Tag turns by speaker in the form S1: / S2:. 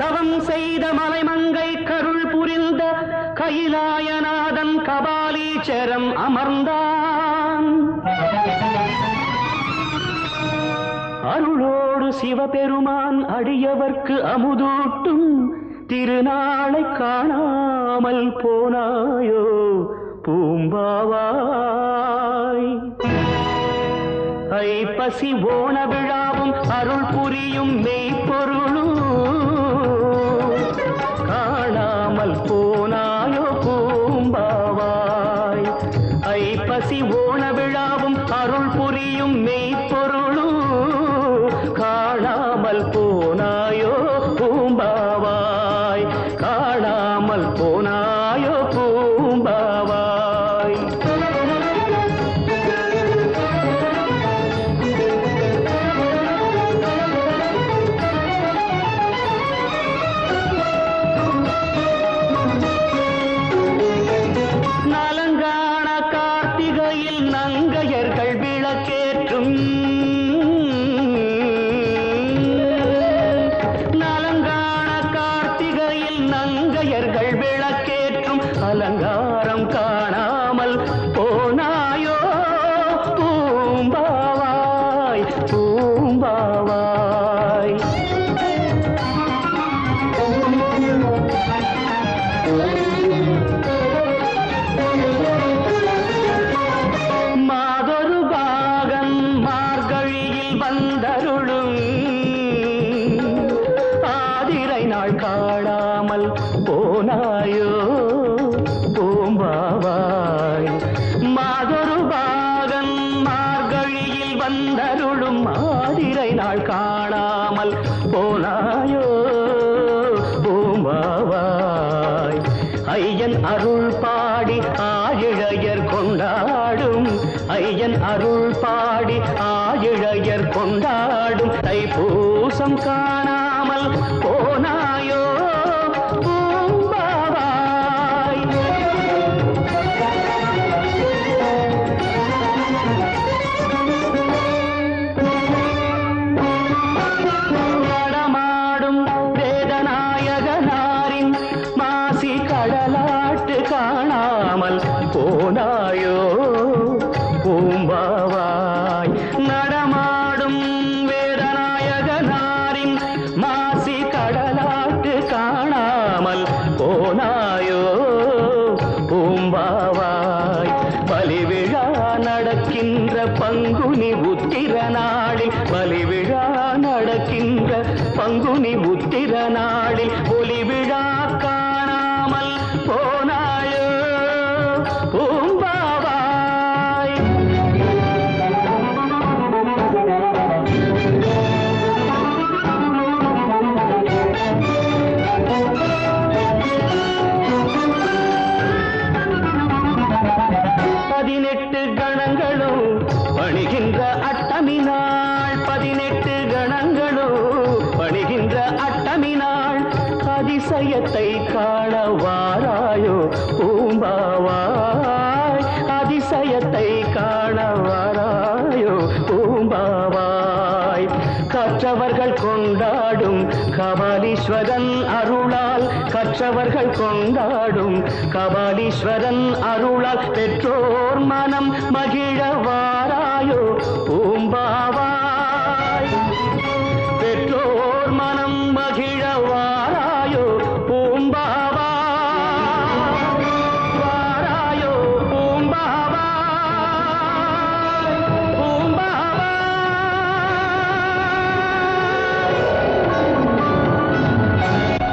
S1: தவம் செய்த மலைமங்கை கருள் புரிந்த கைலாயநாதன் கபாலீச்சரம் அமர்ந்தான் அருளோடு சிவபெருமான் அடியவர்க்கு அமுதூட்டும் திருநாளை காணாமல் போனாயோ பூம்பாவாய் ஐப்பசி ஓண விழாவும் அருள் புரியும் மெய்ப்பொருளும் காணாமல் போனாயோ பூம்பாவாய் ஐப்பசி ஓண விழாவும் அருள் புரியும் மெய்ப்பொருளும் காணாமல் போனாயோ பூம்பாவாய் காணாமல் போனாயோ பூம்பாவாய் நலங்கான கார்த்திகையில் நங்கையர்கள் விளக்கேற்றும் நலங்கான கார்த்திகையில் நங்கையர்கள் விளக்கேற்றும் அலங்காரம் காணாமல் போனாயோ பூம்பாவாய் பூம்பாவாய் மாதொரு பாகன் மார்கழியில் வந்தருளும் ஆதிரை நாள் காணாமல் போனாயோ பூம்பாவாய் மாதொரு பாகன் மார்கழியில் வந்தருளும் ஆதிரை நாள் காணாமல் போனாயோ பூம்பாவாய் ஐயன் அருள் பாடி ஆயிழையர் கொண்டாடும் ஐயன் அருள் பாடி ஆயிழையர் கொண்டாடும் தைப்பூசம் காணாமல் போனாயோ பூம்பாவாய் நடமாடும் வேதநாயகனாரின் மாசி கடலாட்டு காணாமல் போனாயோ பூம்பாவாய் நடமாடும் வேதநாயகனாரின் மாசி கடலாட்டு காணாமல் போனாயோ பூம்பாவாய் பலிவிழா நடக்கின்ற பங்குனி உத்திர நாளில் பலிவிழா நடக்கின்ற பங்குனி உத்திர நாளில் ஒளி விழா காணாமல் போனாயோ பூம்பாவாய் பதினெட்டு கணங்களும் பணிகின்ற அட்டமி நாள் பதினெட்டு கணங்களும் பணிகின்ற அட்டமி நாள் அதிசயத்தை காண வாராயோ பூம்பாவாய் அதிசயத்தை காண வாராயோ பூம்பாவாய் கற்றவர்கள் கொண்டாடும் கபாலீஸ்வரன் அருளால் கற்றவர்கள் கொண்டாடும் கபாலீஸ்வரன் அருளால் பெற்றோர் மனம் மகிழ வாராயோ பூம்பாவாய்